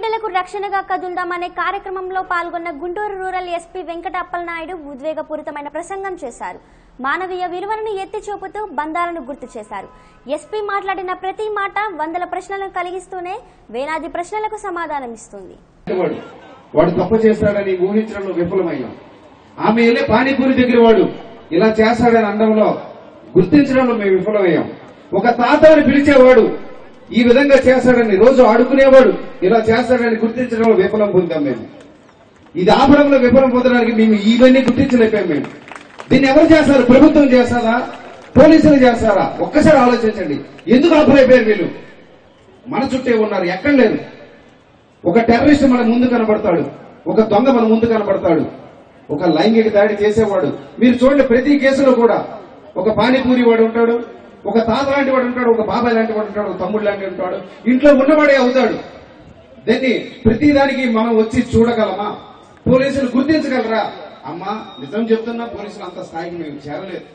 ఆడబిడ్డలకు రక్షణగా కదుల్దామనే కార్యక్రమంలో పాల్గొన్న గుంటూరు రూరల్ ఎస్పీ వెంకట అప్పలనాయుడు ఉద్వేగపూరితమైన ప్రసంగం చేశారు మానవీయ విలువలను ఎత్తి చూపుతూ బంధాలను గుర్తు చేశారు ఎస్పీ మాట్లాడిన ప్రతి మాట వందల ప్రశ్నలను కలిగిస్తూనే వేలాది ప్రశ్నలకు సమాధానమిస్తుంది వాడు వాడు తప్పు చేస్తాడని ఊహించడంలో విఫలమయ్యాం ఆమె వెళ్ళే పానీపూరి దగ్గర వాడు ఇలా చేస్తాడని అనడంలో గుర్తించడంలో మేము విఫలమయ్యాం ఒక తాతని పిలిచేవాడు ఈ విధంగా చేస్తాడని రోజు ఆడుకునేవాడు ఇలా చేస్తాడని గుర్తించడంలో విఫలం పొందాం మేము ఇది ఆపడంలో విఫలం పొందడానికి మేము ఇవన్నీ గుర్తించలేకపోయాం మేము దీన్ని ఎవరు చేస్తారు ప్రభుత్వం చేస్తారా పోలీసులు చేస్తారా ఒక్కసారి ఆలోచించండి ఎందుకు ఆపలేకపోయారు వీళ్ళు మన చుట్టే ఉన్నారు ఎక్కడ లేరు ఒక టెర్రరిస్ట్ మన ముందు కనబడతాడు ఒక దొంగ మన ముందు కనబడతాడు ఒక లైంగిక దాడి చేసేవాడు మీరు చూడండి ప్రతి కేసులో కూడా ఒక పానీపూరి వాడు ఉంటాడు ఒక తాత లాంటి వాడు ఉంటాడు ఒక బాబాయ్ లాంటి వాడు ఉంటాడు ఒక తమ్ముడు లాంటి ఉంటాడు ఇంట్లో ఉన్నవాడే అవుతాడు దీన్ని ప్రతి దానికి మనం వచ్చి చూడగలమా పోలీసులు గుర్తించగలరా అమ్మా నిజం చెప్తున్నా పోలీసులు అంత స్థాయికి మేము చేరలేదు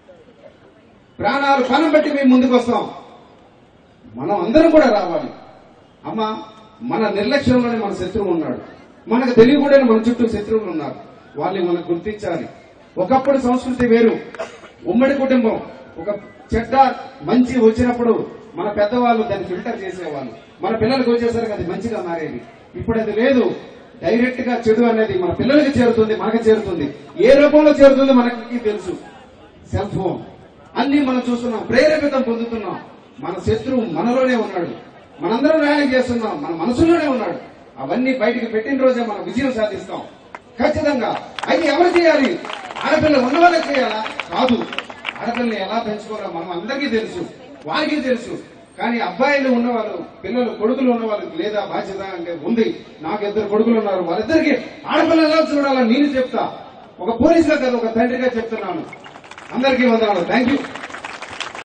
ప్రాణాలు కనం బట్టి మేము ముందుకు వస్తాం మనం అందరం కూడా రావాలి అమ్మా మన నిర్లక్ష్యంలోనే మన శత్రువు ఉన్నాడు మనకు తెలియకూడని మన చుట్టూ శత్రువులు ఉన్నారు వాళ్ళని మనం గుర్తించాలి ఒకప్పుడు సంస్కృతి వేరు ఉమ్మడి కుటుంబం ఒక చెడ్డ మంచి వచ్చినప్పుడు మన పెద్దవాళ్ళు దాన్ని ఫిల్టర్ చేసేవాళ్ళు మన పిల్లలకు వచ్చేసరికి అది మంచిగా మారేది ఇప్పుడు అది లేదు డైరెక్ట్ గా చెడు అనేది మన పిల్లలకి చేరుతుంది మనకు చేరుతుంది ఏ రూపంలో చేరుతుంది మనకి తెలుసు సెల్ ఫోన్ అన్ని మనం చూస్తున్నాం ప్రేరేపితం పొందుతున్నాం మన శత్రువు మనలోనే ఉన్నాడు మనందరం ర్యాలీ చేస్తున్నాం మన మనసులోనే ఉన్నాడు అవన్నీ బయటికి పెట్టిన రోజే మనం విజయం సాధిస్తాం ఖచ్చితంగా అయితే ఎవరు చేయాలి ఆడపిల్ల ఉన్న వాళ్ళకి చేయాలా కాదు ఆడపిల్లని ఎలా పెంచుకోవాలో మనం అందరికీ తెలుసు వారికి తెలుసు కానీ అబ్బాయిలు ఉన్నవాళ్ళు పిల్లలు కొడుకులు ఉన్న వాళ్ళకి లేదా బాధ్యత అంటే ఉంది నాకు ఇద్దరు కొడుకులు ఉన్నారు వాళ్ళిద్దరికి ఆడపిల్ల ఎలా చూడాలని నేను చెప్తా ఒక పోలీసుగా కాదు ఒక తండ్రిగా చెప్తున్నాను అందరికీ వందనాలు థ్యాంక్ యూ